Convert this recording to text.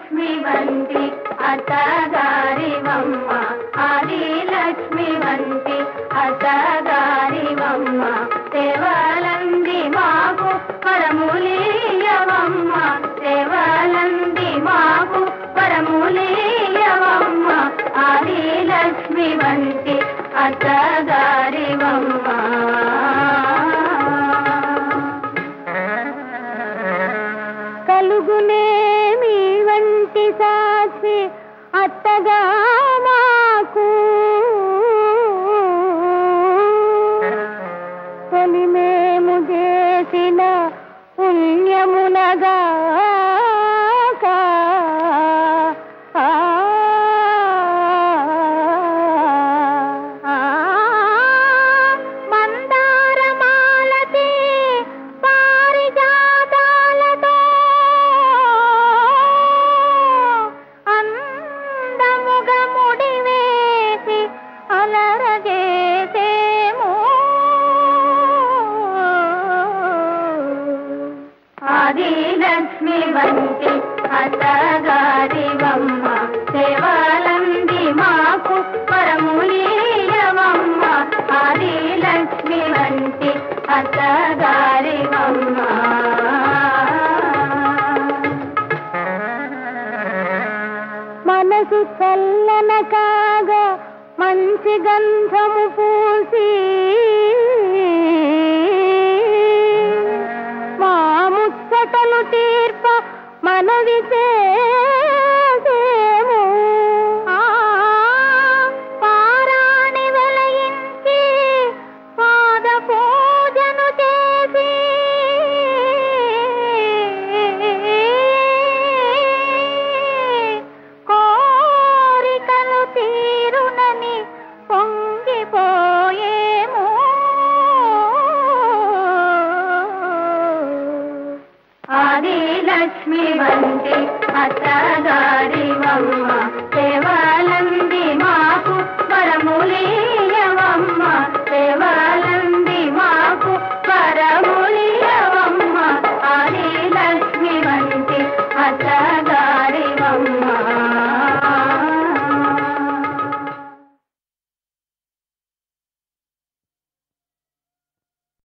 లక్ష్మి వంటి అత్తగారివమ్మ ఆది లక్ష్మి వంటి అత్తగారివమ్మ సేవలంది మాకు పరములీయవమ్మ సేవలంది మాకు పరములీయవమ్మ ఆది లక్ష్మి వంటి అత్తగారివమ్మ కలుగునే మీ వంటి సాక్షి అత్తగా మాకు తొలి మేము చేసిన పుణ్యమునగా మందారమాలతి పారిజాతాలతో అందముగ ముడివేసి అలరజేసేమో ఆది లక్ష్మి వంటి అత్తగారివమ్మ సేవలంది మాకు పరములీయవమ్మ ఆది లక్ష్మి వంటి అత్తగారివమ్మ మనసు చల్లన కాగా మంచి గంధము పూసి మా ముచ్చటలు తీర్ప మనవి చేసేము ఆ, పారాణి వెలయించి పాద పూజను చేసి కోరికలు తీరునని పొంగిపోయేమో ఆది లక్ష్మి వంటి అత్తగారివమ్మ సేవల